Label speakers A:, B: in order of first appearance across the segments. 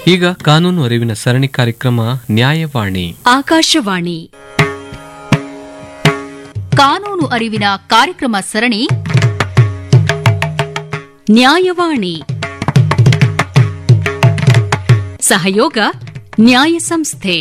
A: ಈಗ ಕಾನೂನು ಅರಿವಿನ ಸರಣಿ ಕಾರ್ಯಕ್ರಮ ನ್ಯಾಯವಾಣಿ
B: ಆಕಾಶವಾಣಿ ಕಾನೂನು ಅರಿವಿನ ಕಾರ್ಯಕ್ರಮ ಸರಣಿ ನ್ಯಾಯವಾಣಿ ಸಹಯೋಗ ನ್ಯಾಯ ಸಂಸ್ಥೆ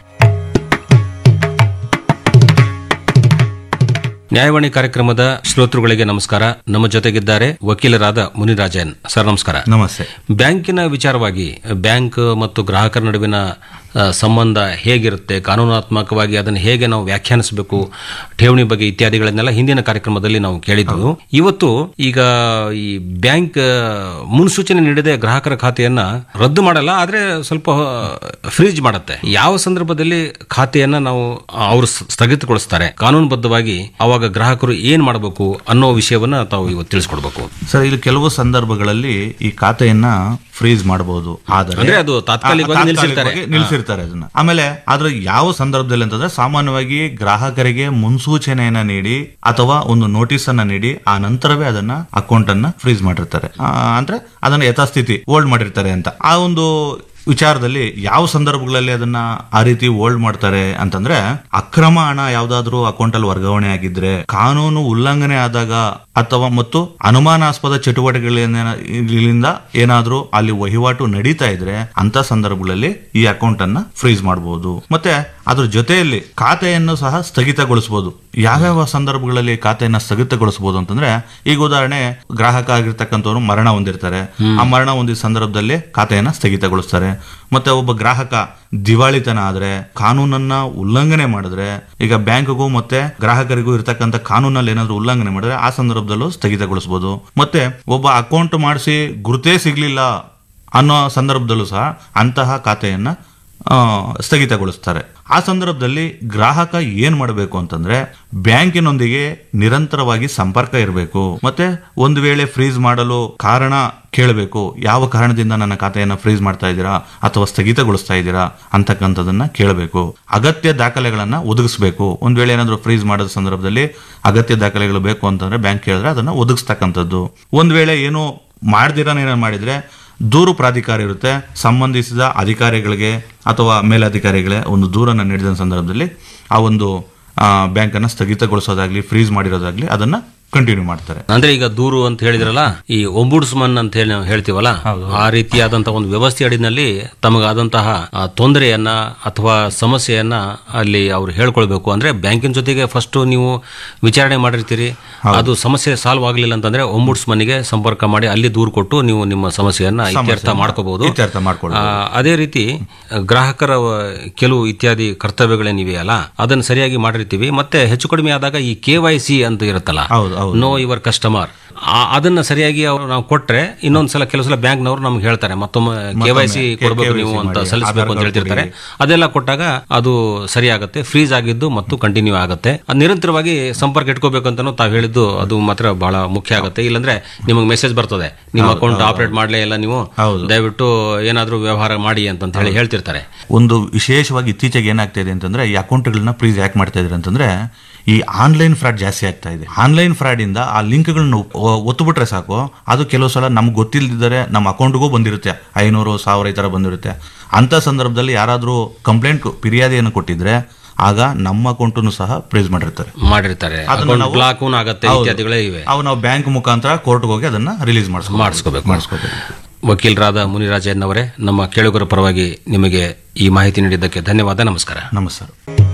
C: ನ್ಯಾಯವಾಣಿ ಕಾರ್ಯಕ್ರಮದ ಶ್ರೋತೃಗಳಿಗೆ ನಮಸ್ಕಾರ ನಮ್ಮ ಜೊತೆಗಿದ್ದಾರೆ ವಕೀಲರಾದ ಮುನಿರಾಜನ್ ಸರ್ ನಮಸ್ಕಾರ
D: ನಮಸ್ತೆ
C: ಬ್ಯಾಂಕಿನ ವಿಚಾರವಾಗಿ ಬ್ಯಾಂಕ್ ಮತ್ತು ಗ್ರಾಹಕರ ನಡುವಿನ ಆ, ಸಂಬಂಧ ಹೇಗಿರುತ್ತೆ ಕಾನೂನಾತ್ಮಕವಾಗಿ ಅದನ್ನು ಹೇಗೆ ನಾವು ವ್ಯಾಖ್ಯಾನಿಸಬೇಕು ಠೇವಣಿ ಬಗ್ಗೆ ಇತ್ಯಾದಿಗಳನ್ನೆಲ್ಲ ಹಿಂದಿನ ಕಾರ್ಯಕ್ರಮದಲ್ಲಿ ನಾವು ಕೇಳಿದ್ವು ಇವತ್ತು ಈಗ ಈ ಬ್ಯಾಂಕ್ ಆ, ಮುನ್ಸೂಚನೆ ನೀಡದೆ ಗ್ರಾಹಕರ ಖಾತೆಯನ್ನ ರದ್ದು ಮಾಡಲ್ಲ ಆದ್ರೆ ಸ್ವಲ್ಪ ಫ್ರೀಜ್ ಮಾಡುತ್ತೆ ಯಾವ ಸಂದರ್ಭದಲ್ಲಿ ಖಾತೆಯನ್ನ ನಾವು ಅವರು ಸ್ಥಗಿತಗೊಳಿಸ್ತಾರೆ ಕಾನೂನುಬದ್ಧವಾಗಿ ಅವಾಗ ಗ್ರಾಹಕರು ಏನ್ ಮಾಡಬೇಕು ಅನ್ನೋ ವಿಷಯವನ್ನ ತಾವು ಇವತ್ತು ತಿಳಿಸ್ಕೊಡ್ಬೇಕು
D: ಸರ್ ಇಲ್ಲಿ ಕೆಲವು ಸಂದರ್ಭಗಳಲ್ಲಿ ಈ ಖಾತೆಯನ್ನ ಫ್ರೀಸ್ ಮಾಡಬಹುದು ಆದರೆ
C: ಅಂದ್ರೆ ಅದು ತಾತ್ಕಾಲಿಕವಾಗಿ
D: ಆ,
C: ನಿಲ್ಸಿರ್ತಾರೆ.
D: ನಿಲ್ಸಿರ್ತಾರೆ ಅದನ್ನ ಆಮೇಲೆ ಆದ್ರೆ ಯಾವ ಸಂದರ್ಭದಲ್ಲಿ ಅಂತಂದ್ರೆ ಸಾಮಾನ್ಯವಾಗಿ ಗ್ರಾಹಕರಿಗೆ ಮುನ್ಸೂಚನೆಯನ್ನ ನೀಡಿ ಅಥವಾ ಒಂದು ನೋಟಿಸ್ ಅನ್ನ ನೀಡಿ ಆ ನಂತರವೇ ಅದನ್ನ ಅಕೌಂಟ್ ಅನ್ನ ಫ್ರೀಸ್ ಮಾಡಿರ್ತಾರೆ ಆ, ಅಂದ್ರೆ ಅದನ್ನ ಯಥಾಸ್ಥಿತಿ ಹೋಲ್ಡ್ ಮಾಡಿರ್ತಾರೆ ಅಂತ ಆ ಒಂದು ವಿಚಾರದಲ್ಲಿ ಯಾವ ಸಂದರ್ಭಗಳಲ್ಲಿ ಅದನ್ನ ಆ ರೀತಿ ಹೋಲ್ಡ್ ಮಾಡ್ತಾರೆ ಅಂತಂದ್ರೆ ಅಕ್ರಮ ಹಣ ಯಾವ್ದಾದ್ರು ಅಕೌಂಟ್ ಅಲ್ಲಿ ವರ್ಗಾವಣೆ ಆಗಿದ್ರೆ ಕಾನೂನು ಉಲ್ಲಂಘನೆ ಆದಾಗ ಅಥವಾ ಮತ್ತು ಅನುಮಾನಾಸ್ಪದ ಚಟುವಟಿಕೆಗಳಿಂದ ಏನಾದ್ರೂ ಅಲ್ಲಿ ವಹಿವಾಟು ನಡೀತಾ ಇದ್ರೆ ಅಂತ ಸಂದರ್ಭಗಳಲ್ಲಿ ಈ ಅಕೌಂಟ್ ಅನ್ನ ಫ್ರೀಸ್ ಮಾಡಬಹುದು ಮತ್ತೆ ಅದ್ರ ಜೊತೆಯಲ್ಲಿ ಖಾತೆಯನ್ನು ಸಹ ಸ್ಥಗಿತಗೊಳಿಸಬಹುದು ಯಾವ್ಯಾವ ಸಂದರ್ಭಗಳಲ್ಲಿ ಖಾತೆಯನ್ನ ಸ್ಥಗಿತಗೊಳಿಸಬಹುದು ಅಂತಂದ್ರೆ ಈಗ ಉದಾಹರಣೆ ಗ್ರಾಹಕ ಆಗಿರ್ತಕ್ಕಂಥವ್ರು ಮರಣ ಹೊಂದಿರ್ತಾರೆ ಆ ಮರಣ ಹೊಂದಿದ ಸಂದರ್ಭದಲ್ಲಿ ಖಾತೆಯನ್ನ ಸ್ಥಗಿತಗೊಳಿಸ್ತಾರೆ ಮತ್ತೆ ಒಬ್ಬ ಗ್ರಾಹಕ ದಿವಾಳಿತನ ಆದ್ರೆ ಕಾನೂನನ್ನ ಉಲ್ಲಂಘನೆ ಮಾಡಿದ್ರೆ ಈಗ ಬ್ಯಾಂಕ್ಗೂ ಮತ್ತೆ ಗ್ರಾಹಕರಿಗೂ ಇರ್ತಕ್ಕಂಥ ಕಾನೂನಲ್ಲಿ ಏನಾದ್ರು ಉಲ್ಲಂಘನೆ ಮಾಡಿದ್ರೆ ಆ ಸಂದರ್ಭದಲ್ಲೂ ಸ್ಥಗಿತಗೊಳಿಸಬಹುದು ಮತ್ತೆ ಒಬ್ಬ ಅಕೌಂಟ್ ಮಾಡಿಸಿ ಗುರುತೇ ಸಿಗ್ಲಿಲ್ಲ ಅನ್ನೋ ಸಂದರ್ಭದಲ್ಲೂ ಸಹ ಅಂತಹ ಖಾತೆಯನ್ನ ಆ, ಸ್ಥಗಿತಗೊಳಿಸ್ತಾರೆ ಆ ಸಂದರ್ಭದಲ್ಲಿ ಗ್ರಾಹಕ ಏನ್ ಮಾಡಬೇಕು ಅಂತಂದ್ರೆ ಬ್ಯಾಂಕಿನೊಂದಿಗೆ ನಿರಂತರವಾಗಿ ಸಂಪರ್ಕ ಇರಬೇಕು ಮತ್ತೆ ಒಂದು ವೇಳೆ ಫ್ರೀಸ್ ಮಾಡಲು ಕಾರಣ ಕೇಳಬೇಕು ಯಾವ ಕಾರಣದಿಂದ ನನ್ನ ಖಾತೆಯನ್ನ ಫ್ರೀಸ್ ಮಾಡ್ತಾ ಇದ್ದೀರಾ ಅಥವಾ ಸ್ಥಗಿತಗೊಳಿಸ್ತಾ ಇದ್ದೀರಾ ಅಂತಕ್ಕಂಥದನ್ನ ಕೇಳಬೇಕು ಅಗತ್ಯ ದಾಖಲೆಗಳನ್ನ ಒದಗಿಸಬೇಕು ಒಂದ್ ವೇಳೆ ಏನಾದ್ರು ಫ್ರೀಸ್ ಮಾಡೋದ ಸಂದರ್ಭದಲ್ಲಿ ಅಗತ್ಯ ದಾಖಲೆಗಳು ಬೇಕು ಅಂತಂದ್ರೆ ಬ್ಯಾಂಕ್ ಕೇಳಿದ್ರೆ ಅದನ್ನ ಒದಗಿಸ್ತಕ್ಕಂಥದ್ದು ಒಂದ್ ವೇಳೆ ಏನು ಮಾಡ್ದಿರಾನ ಏನಾರು ಮಾಡಿದ್ರೆ ದೂರು ಪ್ರಾಧಿಕಾರ ಇರುತ್ತೆ ಸಂಬಂಧಿಸಿದ ಅಧಿಕಾರಿಗಳಿಗೆ ಅಥವಾ ಮೇಲಧಿಕಾರಿಗಳೇ ಒಂದು ದೂರನ್ನು ನೀಡಿದ ಸಂದರ್ಭದಲ್ಲಿ ಆ ಒಂದು ಬ್ಯಾಂಕನ್ನು ಸ್ಥಗಿತಗೊಳಿಸೋದಾಗ್ಲಿ ಫ್ರೀಸ್ ಮಾಡಿರೋದಾಗ್ಲಿ ಅದನ್ನ ಕಂಟಿನ್ಯೂ ಮಾಡ್ತಾರೆ
C: ಅಂದ್ರೆ ಈಗ ದೂರು ಅಂತ ಹೇಳಿದ್ರಲ್ಲ ಈ ಒಂಬುಡ್ಸ್ಮನ್ ಅಂತ ಹೇಳಿ ನಾವು ಹೇಳ್ತೀವಲ್ಲ ಆ ರೀತಿಯಾದಂತಹ ಒಂದು ವ್ಯವಸ್ಥೆ ಅಡಿನಲ್ಲಿ ತಮಗಾದಂತಹ ಆ, ತೊಂದರೆಯನ್ನ ಅಥವಾ ಸಮಸ್ಯೆಯನ್ನ ಅಲ್ಲಿ ಅವ್ರು ಹೇಳ್ಕೊಳ್ಬೇಕು ಅಂದ್ರೆ ಬ್ಯಾಂಕಿನ ಜೊತೆಗೆ ಫಸ್ಟ್ ನೀವು ವಿಚಾರಣೆ ಮಾಡಿರ್ತೀರಿ ಅದು ಸಮಸ್ಯೆ ಸಾಲ್ವ್ ಆಗಲಿಲ್ಲ ಅಂತಂದ್ರೆ ಒಂಬುಡ್ಸ್ಮನ್ಗೆ ಸಂಪರ್ಕ ಮಾಡಿ ಅಲ್ಲಿ ದೂರು ಕೊಟ್ಟು ನೀವು ನಿಮ್ಮ ಸಮಸ್ಯೆಯನ್ನ ಇತ್ಯರ್ಥ ಮಾಡ್ಕೋಬಹುದು
D: ಇತ್ಯರ್ಥ ಮಾಡ್ಕೊಳ್ಬೋದು.
C: ಆ, ಅದೇ ರೀತಿ ಗ್ರಾಹಕರ ಆ, ಕೆಲವು ಇತ್ಯಾದಿ ಕರ್ತವ್ಯಗಳೇನಿವೆಯಲ್ಲ ಅದನ್ನು ಸರಿಯಾಗಿ ಮಾಡಿರ್ತೀವಿ ಮತ್ತೆ ಹೆಚ್ಚು ಕಡಿಮೆ ಆದಾಗ ಈ ಕೆ ವೈ ಸಿ ಅಂತ ಇರುತ್ತಲ್ಲ
D: ಹೌದು ಹೌದು
C: ನೋ ಯುವರ್ ಕಸ್ಟಮರ್ ಅದನ್ನ ಸರಿಯಾಗಿ ಅವ್ರು ನಾವು ಕೊಟ್ರೆ ಇನ್ನೊಂದ್ಸಲ ಕೆಲವು ಸಲ ಬ್ಯಾಂಕ್ನವರು ನಮ್ಗೆ ಹೇಳ್ತಾರೆ ಮತ್ತೊಮ್ಮೆ ಕೆ ವೈ ಸಿ ಕೊಡಬೇಕು ನೀವು ಅಂತ
D: ಮಾಡಿ,
C: ಸಲ್ಲಿಸಬೇಕು ಅಂತ
D: ಆಧಾರ್
C: ಹೇಳ್ತಿರ್ತಾರೆ ಅದೆಲ್ಲ ಕೊಟ್ಟಾಗ ಅದು ಸರಿ ಆಗುತ್ತೆ ಫ್ರೀಸ್ ಆಗಿದ್ದು ಮತ್ತು ಕಂಟಿನ್ಯೂ ಆಗುತ್ತೆ ಅದ್ ನಿರಂತರವಾಗಿ ಸಂಪರ್ಕ ಇಟ್ಕೋಬೇಕು ಅಂತಾನು ತಾವು ಹೇಳಿದ್ದು ಅದು ಮಾತ್ರ ಬಹಳ ಮುಖ್ಯ ಆಗುತ್ತೆ ಇಲ್ಲಾಂದ್ರೆ ನಿಮಗೆ ಮೆಸೇಜ್ ಬರ್ತದೆ ನಿಮ್ಮ ಅಕೌಂಟ್ ಆಪರೇಟ್ ಮಾಡ್ಲೇ ಇಲ್ಲ ನೀವು
D: ಹೌದು.
C: ದಯವಿಟ್ಟು ಏನಾದ್ರೂ ವ್ಯವಹಾರ ಮಾಡಿ ಅಂತ ಹೇಳಿ ಹೇಳ್ತಿರ್ತಾರೆ
D: ಒಂದು ವಿಶೇಷವಾಗಿ ಇತ್ತೀಚೆಗೆ ಏನಾಗ್ತಾ ಇದೆ ಅಂತಂದ್ರೆ ಈ ಅಕೌಂಟ್ಗಳನ್ನ ಪ್ಲೀಸ್ ಯಾಕೆ ಮಾಡ್ತಾ ಇದ್ದಾರೆ ಅಂತಂದ್ರೆ ಈ ಆನ್ಲೈನ್ ಫ್ರಾಡ್ ಜಾಸ್ತಿ ಆಗ್ತಾ ಇದೆ ಆನ್ಲೈನ್ ಫ್ರಾಡ್ ಇಂದ ಆ ಲಿಂಕ್ಗಳನ್ನ ಒತ್ತುಬಿಟ್ರೆ ಸಾಕು ಅದು ಕೆಲವು ಸಲ ನಮ್ಗೆ ಗೊತ್ತಿಲ್ಲದಿದ್ದರೆ ನಮ್ಮ ಅಕೌಂಟ್ಗೂ ಬಂದಿರುತ್ತೆ ಐನೂರು ಸಾವಿರ ಈ ತರ ಬಂದಿರುತ್ತೆ ಅಂತ ಸಂದರ್ಭದಲ್ಲಿ ಯಾರಾದರೂ ಕಂಪ್ಲೇಂಟ್ ಫಿರ್ಯಾದಿಯನ್ನು ಕೊಟ್ಟಿದ್ರೆ ಆಗ ನಮ್ಮ ಅಕೌಂಟನ್ನು ಸಹ ಪ್ರೇಸ್ ಮಾಡಿರ್ತಾರೆ
C: ಮಾಡಿರ್ತಾರೆ
D: ಅದನ್ನ ನಾವು-
C: ಬ್ಲಾಕ್ ಆಗತ್ತೆ
D: ಹೌದು.
C: ಇತ್ಯಾದಿಗಳೇ ಇವೆ
D: ಅವು ನಾವು ಬ್ಯಾಂಕ್ ಮುಖಾಂತರ ಕೋರ್ಟ್ಗೆ ಹೋಗಿ ಅದನ್ನ ರಿಲೀಸ್ ಮಾಡಿಸ್ಕೊ
C: ಮಾಡಿಸ್ಕೋಬೇಕು
D: ಮಾಡಿಸ್ಕೋಬೇಕು
C: ವಕೀಲರಾದ ಮುನಿರಾಜನ್ ಅವರೇ ನಮ್ಮ ಕೇಳುಗರ ಪರವಾಗಿ ನಿಮಗೆ ಈ ಮಾಹಿತಿ ನೀಡಿದ್ದಕ್ಕೆ ಧನ್ಯವಾದ ನಮಸ್ಕಾರ
D: ನಮಸ್ಕಾರ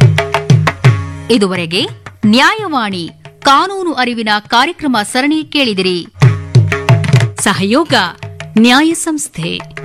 B: ಇದುವರೆಗೆ ನ್ಯಾಯವಾಣಿ ಕಾನೂನು ಅರಿವಿನ ಕಾರ್ಯಕ್ರಮ ಸರಣಿ ಕೇಳಿದಿರಿ ಸಹಯೋಗ ನ್ಯಾಯ ಸಂಸ್ಥೆ